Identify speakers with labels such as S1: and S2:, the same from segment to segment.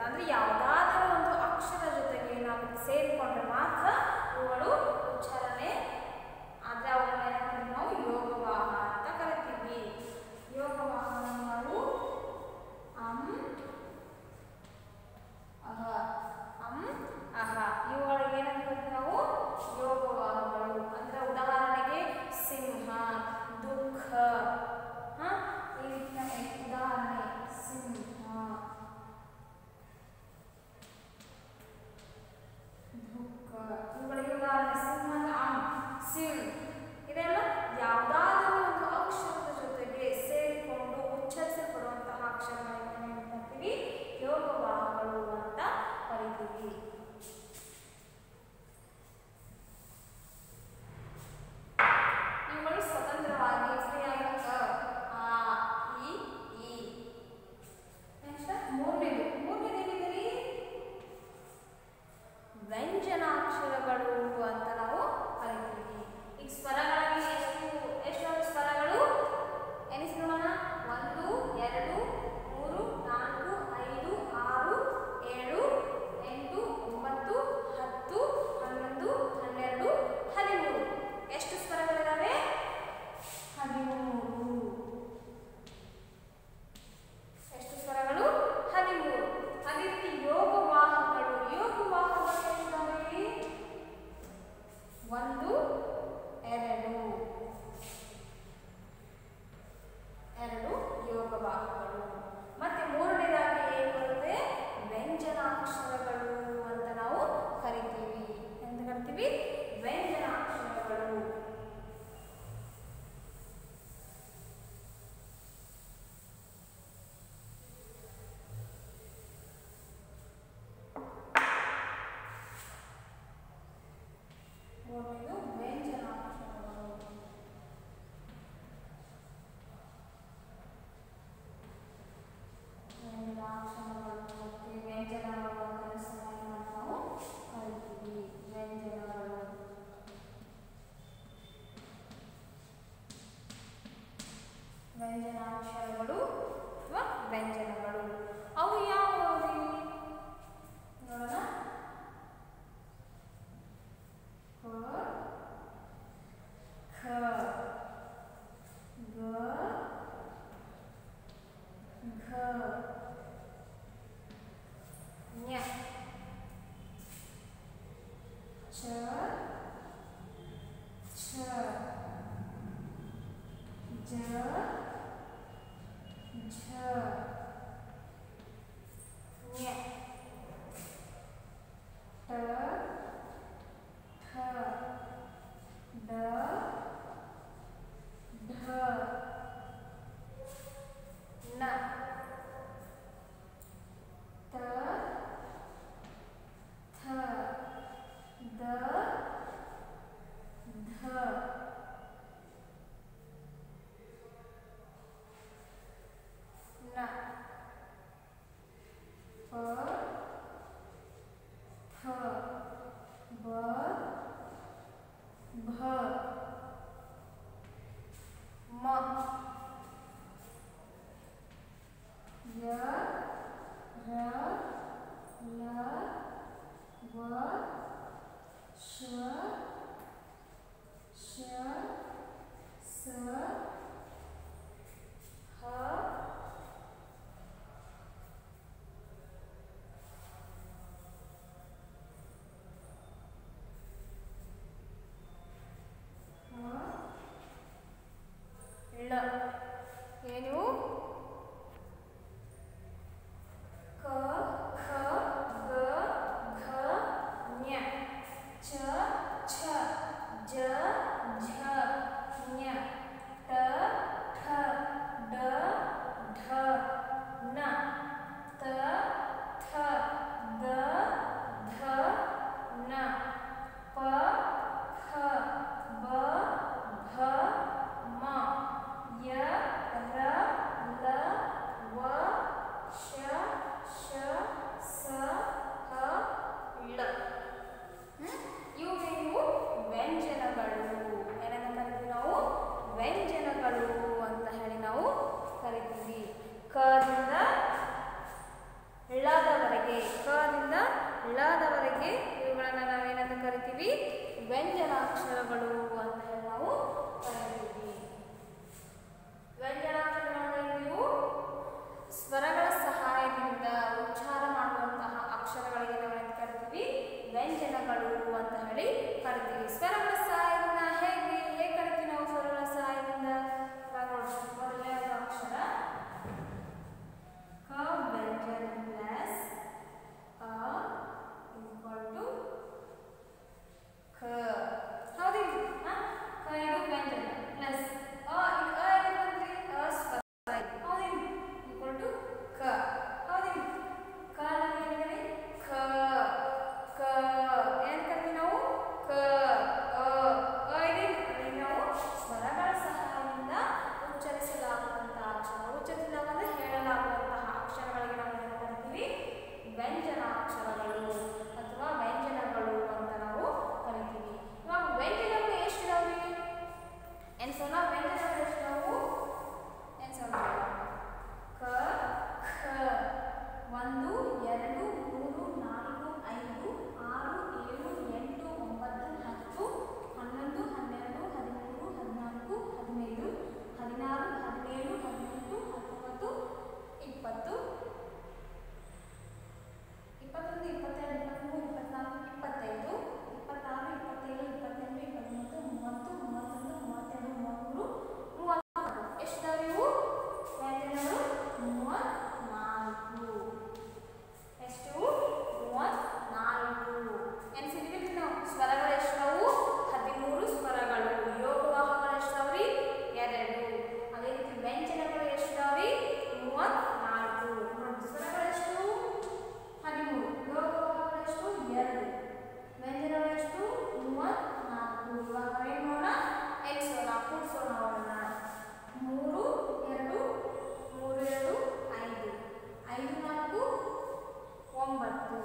S1: ಅಂದರೆ ಯಾವುದಾದರೂ ಒಂದು ಅಕ್ಷರ ಜೊತೆಗೆ ನಾವು ಸೇರಿಕೊಂಡ್ರೆ ಮಾತ್ರ ಇವುಗಳು ಉಚ್ಚಾರಣೆ ಆದರೆ ಅವುಗಳನ್ನ ಏನಂತೀವಿ ನಾವು ಯೋಗವಾಹ ಅಂತ ಕರಿತೀವಿ ಯೋಗವಾಹನ ನಾವು ಅಂ ಅಹ ಅಂ ಅಹ ಇವುಗಳಿಗೆ ಏನಂತ ಕರಿತೀವಿ ನಾವು ಯೋಗವಾಹಗಳು ಅಂದ್ರೆ ಉದಾಹರಣೆಗೆ ಸಿಂಹ ದುಃಖ ಹ? ಈ ರೀತಿಯ ಉದಾಹರಣೆ ಸಿಂಹ ದುಃಖ ಇವುಗಳಿಗೆ ಉದಾಹರಣೆ ಸಿಂಹ ಅಂದ್ರೆ ಅಂ ಸಿಂ ಇದೆಲ್ಲ ಯಾವುದಾದರೂ ಒಂದು ಅಕ್ಷರದ ಜೊತೆಗೆ ಸೇರಿಕೊಂಡು ಉಚ್ಚರಿಸಲ್ಪಡುವಂತಹ ಅಕ್ಷರಗಳನ್ನು ಏನು ಮಾಡ್ತೀವಿ ಯೋಗವಾಹಗಳು ಅಂತ ಕರಿತೀವಿ ಇವುಗಳು ಸ್ವತಂತ್ರವಾಗಿ ಫ್ರೀಯಾಗಿ ಅ, ಆ, ಇ, ಈ. Next, ಮೂರನೇದು ಮೂರನೇದು ಏನಿದೆ ವ್ಯಂಜನಾಕ್ಷರಗಳು ಅಂತ ನಾವು ಕರಿತೀವಿ ಈಗ ಸ್ವರಗಳಲ್ಲಿ ಎಷ್ಟು ಎಷ್ಟು ಸ್ವರಗಳು ಎನಿಸಿ ನೋಡೋಣ ಒಂದು ಎರಡು ಮೂರು ನಾಲ್ಕು ಐದು ಆರು ಏಳು ಎಂಟು ಒಂಬತ್ತು ಹತ್ತು ಹನ್ನೊಂದು ಹನ್ನೆರಡು ಹದಿಮೂರು ಎಷ್ಟು ಸ್ವರಗಳಿದಾವೆ ಹದಿಮೂರು ಎಷ್ಟು ಸ್ವರಗಳು ಹದಿಮೂರು ಅದೇ ರೀತಿ ಯೋಗವಾಹಗಳು ಯೋಗವಾಹಗಳು ಎಷ್ಟಿದಾವೆ ಒಂದು ಎರಡು ಎರಡು ಯೋಗವಾಹಗಳು ಮತ್ತೆ ಮೂರನೇದಾಗಿ ಏನು ಬರುತ್ತೆ ವ್ಯಂಜನಾಕ್ಷರಗಳು ಅಂತ ನಾವು ಕರಿತೀವಿ ಎಂತ ಕರಿತೀವಿ ವ್ಯಂಜನಾಕ್ಷರಗಳು ಮೂರನೇದು ವ್ಯಂಜನಾಕ್ಷರಗಳು ವ್ಯಂಜನಾಕ್ಷರಗಳು ಮತ್ತು ವ್ಯಂಜನಗಳು ಅಂತ ಸಮಯ ನಾವು ಕರಿತೀವಿ ವ್ಯಂಜನಗಳು ವ್ಯಂಜನಾಕ್ಷರಗಳು ಅಥವಾ ವ್ಯಂಜನಗಳು ಅವು ಯಾವುವು ನೋಡೋಣ ಕ ಖ ಗ ಘ ಞ ಚ ಛ ಜ ಝ ಞ ಟ ಠ ಡ ಢ ನ ತ ಥ ದ ಧ ನ ಪ ಥ ಬ ಭ ಮ ಯ ರ ಲ ವ ಶ ಶ ಸ ಹ ಳ ಏನು ಕ ಖ ಗ ಘ ಞ ಚ ಛ ಜ ಝ ಞ ಟ ಠ ಡ ಢ ವ್ಯಂಜನಾಕ್ಷರಗಳು ಅಥವಾ ವ್ಯಂಜನಗಳು ಅಂತ ನಾವು ಕರಿತೀವಿ ಇವಾಗ ವ್ಯಂಜನಗಳು ಎಷ್ಟಿದಾವ್ರಿ ಎನ್ಸೋಣ ವ್ಯಂಜನಗಳು ಎಷ್ಟಿದಾವು ಎನ್ಸೋಣ ಕ ಖ ಒಂದು ಎರಡು ಮೂರು ನಾಲ್ಕು ಐದು ಆರು ಏಳು ಎಂಟು ಒಂಬತ್ತು ಹತ್ತು ಹನ್ನೊಂದು ಹನ್ನೆರಡು ಹದಿಮೂರು ಹದಿನಾಲ್ಕು ಹದಿನೈದು ಹದಿನಾರು ಹದಿನೇಳು ಹದಿನೆಂಟು ಹತ್ತೊಂಬತ್ತು ಇಪ್ಪತ್ತು ಇಪ್ಪತ್ತೊಂದು ಇಪ್ಪತ್ತೆರಡು ಇಪ್ಪತ್ತ್ಮೂರು ಇಪ್ಪತ್ನಾಲ್ಕು ಇಪ್ಪತ್ತೈದು ಇಪ್ಪತ್ತಾರು ಇಪ್ಪತ್ತೇಳು ಇಪ್ಪತ್ತೆಂಟು ಇಪ್ಪತ್ತೊಂಬತ್ತು ಮೂವತ್ತು ಮೂವತ್ತೊಂದು ಮೂವತ್ತೆರಡು ಮೂವತ್ತ್ಮೂರು ಮೂವತ್ತ್ನಾಲ್ಕು ಎಷ್ಟಿದಾವೆ ಇವು ವ್ಯಂಜನಗಳು ಮೂವತ್ತ್ನಾಲ್ಕು ಎಷ್ಟು ಮೂವತ್ತ್ನಾಲ್ಕು ಎನ್ಸಿದ್ವಿ ನಾವು ಸ್ವರಗಳು ಎಷ್ಟವು ಹದಿಮೂರು ಸ್ವರಗಳು ಯೋಗವಾಹಗಳು ಎಷ್ಟಾವ್ರಿ ಎರಡು ಅದೇ ರೀತಿ ವ್ಯಂಜನಗಳು ಎಷ್ಟಾವ್ರಿ ಮೂವತ್ತ್ನಾಲ್ಕು ನೋಡಿ ಸ್ವರಗಳು ಎಷ್ಟು ಹದಿಮೂರು ಯೋಗವಾಹಗಳು ಎಷ್ಟು ಎರಡು ವ್ಯಂಜನಗಳು ಎಷ್ಟು ಮೂವತ್ತ್ನಾಲ್ಕು ಇವಾಗ ಏನು ಮಾಡೋಣ ಎಕ್ಸೋಣ ಕೂಡ್ಸೋಣ ಅವನ್ನ ಮೂರು ಎರಡು ಮೂರು ಎರಡು ಐದು ಐದು ನಾಲ್ಕು ಒಂಬತ್ತು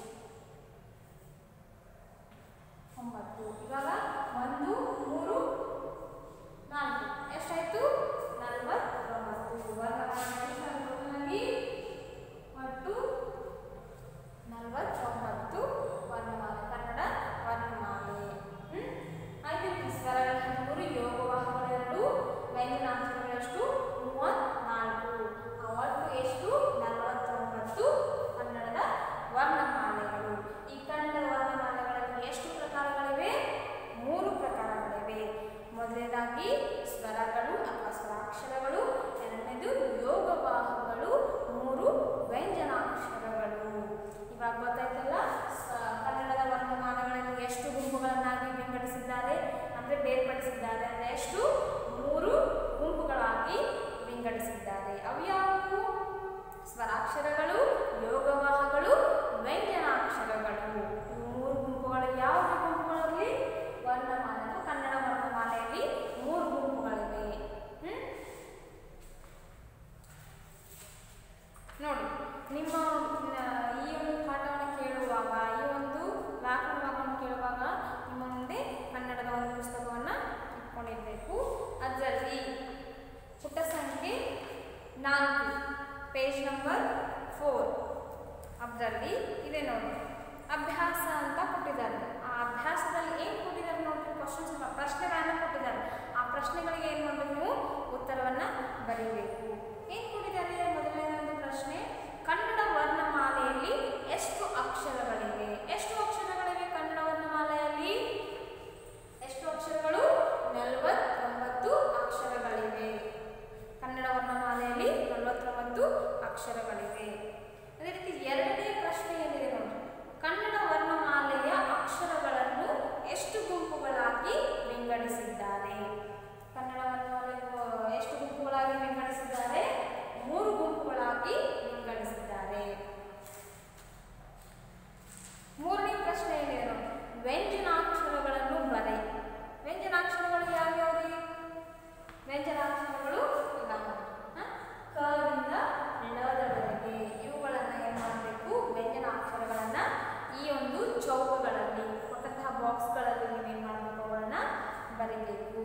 S1: ಒಂಬತ್ತು ಇವಾಗ ಒಂದು ಮೂರು ನಾಲ್ಕು ಎಷ್ಟಾಯ್ತು ನಲವತ್ತೊಂಬತ್ತು ವರ್ಣಮಾಲೆಯಾಗಿ ಒಟ್ಟು ನಲವತ್ತೊಂಬತ್ತು ವರ್ಣಮಾಲೆ ಕನ್ನಡ ವರ್ಣಮಾಲೆ ಹ್ಮ್? ಆಯ್ತು ಈ ಸ್ವರಗಳ ಹದಿಮೂರು ಯೋಗವಾಹಗಳು ಎರಡು ವ್ಯಂಜನಾಕ್ಷರಗಳೆಷ್ಟು ಮೂವತ್ನಾಲ್ಕು ಆ ಒಟ್ಟು ಎಷ್ಟು ನಲವತ್ತೊಂಬತ್ತು ಕನ್ನಡದ ವರ್ಣಮಾಲೆಗಳು ಈ ಕನ್ನಡ ವರ್ಣಮಾಲೆಗಳಲ್ಲಿ ಎಷ್ಟು ಪ್ರಕಾರಗಳಿವೆ ಮೂರು ಪ್ರಕಾರಗಳಿವೆ ಮೊದಲನೇದಾಗಿ ಸ್ವರಗಳು ಅಥವಾ ಸ್ವರಾಕ್ಷರಗಳು ಎರಡನೇದು ಯೋಗವಾಹಗಳು ಮೂರು ವ್ಯಂಜನಾಕ್ಷರಗಳು ಇವಾಗ ಗೊತ್ತಾಯ್ತಲ್ಲ ಸ್ವ- ಕನ್ನಡದ ವರ್ಣಮಾಲೆಗಳನ್ನು ಎಷ್ಟು ಗುಂಪುಗಳನ್ನಾಗಿ ವಿಂಗಡಿಸಿದ್ದಾರೆ ಅಂದರೆ ಬೇರ್ಪಡಿಸಿದ್ದಾರೆ ಅಂದರೆ ಎಷ್ಟು ಮೂರು ಗುಂಪುಗಳಾಗಿ ವಿಂಗಡಿಸಿದ್ದಾರೆ ಅವು ಯಾವುವು ಸ್ವರಾಕ್ಷರಗಳು ಯೋಗವಾಹಗಳು ವ್ಯಂಜನಾಕ್ಷರಗಳು ಇವು ಮೂರು ಗುಂಪುಗಳು ಯಾವ ಗುಂಪುಗಳಲ್ಲಿ ವರ್ಣಮಾಲೆ ಅಥವಾ ಕನ್ನಡ ವರ್ಣಮಾಲೆಯಲ್ಲಿ ಮೂರು ಗುಂಪುಗಳಿವೆ ಹ್ಮ್? ನೋಡಿ ನಿಮ್ಮ ಆ, ಈ ಒಂದು ಪಾಠವನ್ನು ಕೇಳುವಾಗ ಈ ಒಂದು ವ್ಯಾಕರಣ ಭಾಗವನ್ನು ಕೇಳುವಾಗ ನಿಮ್ಮ ಮುಂದೆ ಕನ್ನಡದ ಒಂದು ಪುಸ್ತಕವನ್ನು ಇಟ್ಕೊಂಡಿರಬೇಕು ಅದರಲ್ಲಿ ಪುಟ ಸಂಖ್ಯೆ ನಾಲ್ಕು ಪೇಜ್ ನಂಬರ್ ಫೋರ್ ಅದರಲ್ಲಿ ಇದೆ ನೋಡಿ ಅಭ್ಯಾಸ ಅಂತ ಕೊಟ್ಟಿದ್ದಾರೆ ಆ ಅಭ್ಯಾಸದಲ್ಲಿ ಏನು ಕೊಟ್ಟಿದ್ದಾರೆ ನೋಡ್ರಿ ಕ್ವಶನ್ಸ್ ಪ್ರಶ್ನೆಗಳನ್ನು ಕೊಟ್ಟಿದ್ದಾರೆ ಆ ಪ್ರಶ್ನೆಗಳಿಗೆ ಏನು ಮಾಡಬೇಕು ನೀವು ಉತ್ತರವನ್ನು ಬರೀಬೇಕು ಏನು ಕೊಟ್ಟಿದ್ದಾರೆ ಮೊದಲನೇ ಒಂದು ಪ್ರಶ್ನೆ ಕನ್ನಡ ವರ್ಣಮಾಲೆಯಲ್ಲಿ ಎಷ್ಟು ಅಕ್ಷರಗಳಿವೆ ಎಷ್ಟು ಅಕ್ಷರಗಳಿವೆ ಕನ್ನಡ ವರ್ಣಮಾಲೆಯಲ್ಲಿ ಎಷ್ಟು ಅಕ್ಷರಗಳು ನಲವತ್ತೊಂಬತ್ತು ಅಕ್ಷರಗಳಿವೆ ಕನ್ನಡ ವರ್ಣಮಾಲೆಯಲ್ಲಿ ನಲವತ್ತೊಂಬತ್ತು ಅಕ್ಷರಗಳಿವೆ ಅದೇ ರೀತಿ ಎರಡನೇ ಪ್ರಶ್ನೆ ಏನಿದೆ ನೋಡಿ ಕನ್ನಡ ವರ್ಣಮಾಲೆಯ ಅಕ್ಷರಗಳನ್ನು ಎಷ್ಟು ಗುಂಪುಗಳಾಗಿ ವಿಂಗಡಿಸಿದ್ದಾರೆ ಕನ್ನಡ ವರ್ಣಮಾಲೆ ಆ, ಎಷ್ಟು ಗುಂಪುಗಳಾಗಿ ವಿಂಗಡಿಸಿದ್ದಾರೆ ಮೂರು ಗುಂಪುಗಳಾಗಿ ವಿಂಗಡಿಸಿದ್ದಾರೆ ಮೂರನೇ ಪ್ರಶ್ನೆ ಏನಿದೆ ನೋಡಿ ವ್ಯಂಜನಾಕ್ಷರಗಳನ್ನು ಬರೆ ವ್ಯಂಜನಾಕ್ಷರಗಳು ಯಾವ್ಯಾವ್ರಿ ವ್ಯಂಜನಾಕ್ಷರಗಳು ಇದಾವೆ ಹ? ಕದಿಂದ ಲದವರೆಗೆ ಇವುಗಳನ್ನು ಏನು ಮಾಡಬೇಕು ವ್ಯಂಜನಾಕ್ಷರಗಳನ್ನು ಈ ಒಂದು ಚೌಕಗಳಲ್ಲಿ ಕೊಟ್ಟಂತಹ ಬಾಕ್ಸ್ಗಳಲ್ಲಿ ನೀವೇನು ಮಾಡಬೇಕು ಅವುಗಳನ್ನು ಬರೀಬೇಕು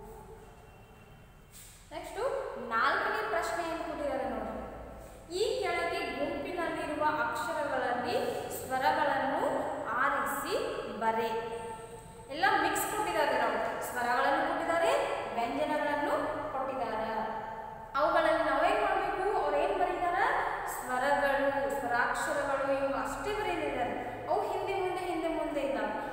S1: ನೆಕ್ಸ್ಟು ನಾಲ್ಕನೇ ಪ್ರಶ್ನೆ ಏನು ಕೊಟ್ಟಿದ್ದಾರೆ ನೋಡಿ ಈ ಕೆಳಗೆ ಗುಂಪಿನಲ್ಲಿರುವ ಅಕ್ಷರಗಳಲ್ಲಿ ಸ್ವರಗಳನ್ನು ಆರಿಸಿ ಬರೆ ಎಲ್ಲ ಮಿಕ್ಸ್ ಕೊಟ್ಟಿದ್ದಾರೆ ನಾವು ಸ್ವರಗಳನ್ನು ಕೊಟ್ಟಿದ್ದಾರೆ ವ್ಯಂಜನಗಳನ್ನು ಕೊಟ್ಟಿದ್ದಾರೆ ಅವುಗಳಲ್ಲಿ ನಾವೇನು ಮಾಡಬೇಕು ಅವ್ರು ಏನು ಬರೀತಾರೆ ಸ್ವರಗಳು ಸ್ವರಾಕ್ಷರಗಳು ಇವು ಅಷ್ಟೇ ಬರೀತಿದ್ದಾರೆ ಅವು ಹಿಂದೆ ಮುಂದೆ ಹಿಂದೆ ಮುಂದೆ ಇದ್ದಾವೆ